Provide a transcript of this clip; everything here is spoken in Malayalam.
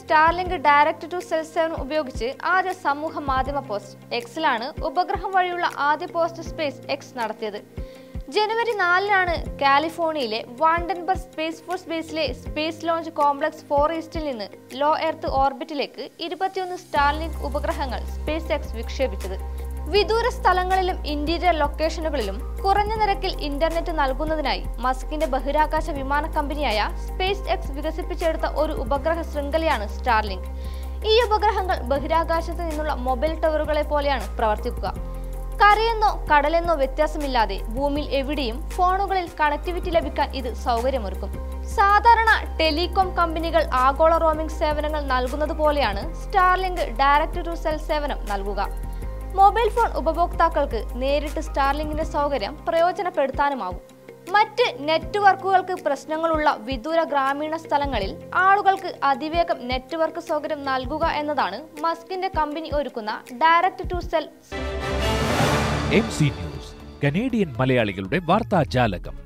സ്റ്റാർലിങ്ക് ഡയറക്ട് ടു സെൽ സേവനം ഉപയോഗിച്ച് ആദ്യ സമൂഹ മാധ്യമ പോസ്റ്റ് എക്സിലാണ് ഉപഗ്രഹം വഴിയുള്ള ആദ്യ പോസ്റ്റ് സ്പേസ് എക്സ് നടത്തിയത് ജനുവരി നാലിനാണ് കാലിഫോർണിയയിലെ വാണ്ടൻബർഗ് സ്പേസ് ഫോഴ്സ് ബേസിലെ സ്പേസ് ലോഞ്ച് കോംപ്ലക്സ് ഫോർ ഈസ്റ്റിൽ നിന്ന് ലോ എർത്ത് ഓർബിറ്റിലേക്ക് ഇരുപത്തിയൊന്ന് സ്റ്റാർലിങ്ക് ഉപഗ്രഹങ്ങൾ സ്പേസ് എക്സ് വിക്ഷേപിച്ചത് വിദൂര സ്ഥലങ്ങളിലും ഇന്റീരിയർ ലൊക്കേഷനുകളിലും കുറഞ്ഞ നിരക്കിൽ ഇന്റർനെറ്റ് നൽകുന്നതിനായി മസ്കിന്റെ ബഹിരാകാശ വിമാന കമ്പനിയായ സ്പേസ് എക്സ് വികസിപ്പിച്ചെടുത്ത ഒരു ഉപഗ്രഹ ശൃംഖലയാണ് സ്റ്റാർലിങ്ക് ഈ ഉപഗ്രഹങ്ങൾ ബഹിരാകാശത്ത് നിന്നുള്ള മൊബൈൽ ടവറുകളെ പോലെയാണ് പ്രവർത്തിക്കുക കരയെന്നോ കടലെന്നോ വ്യത്യാസമില്ലാതെ ഭൂമിയിൽ എവിടെയും ഫോണുകളിൽ കണക്ടിവിറ്റി ലഭിക്കാൻ ഇത് സൗകര്യമൊരുക്കും സാധാരണ ടെലികോം കമ്പനികൾ ആഗോള റോമിംഗ് സേവനങ്ങൾ നൽകുന്നത് പോലെയാണ് സ്റ്റാർലിങ്ക് ഡയറക്ട് ടു സെൽ സേവനം നൽകുക മൊബൈൽ ഫോൺ ഉപഭോക്താക്കൾക്ക് നേരിട്ട് സ്റ്റാർലിങ്കിന്റെ സൗകര്യം പ്രയോജനപ്പെടുത്താനുമാകും മറ്റ് നെറ്റ്വർക്കുകൾക്ക് പ്രശ്നങ്ങളുള്ള വിദൂര ഗ്രാമീണ സ്ഥലങ്ങളിൽ ആളുകൾക്ക് അതിവേഗം നെറ്റ്വർക്ക് സൗകര്യം നൽകുക എന്നതാണ് മസ്കിന്റെ കമ്പനി ഒരുക്കുന്ന direct to cell M C news Canadian മലയാളികളുടെ വാർത്താജാലകം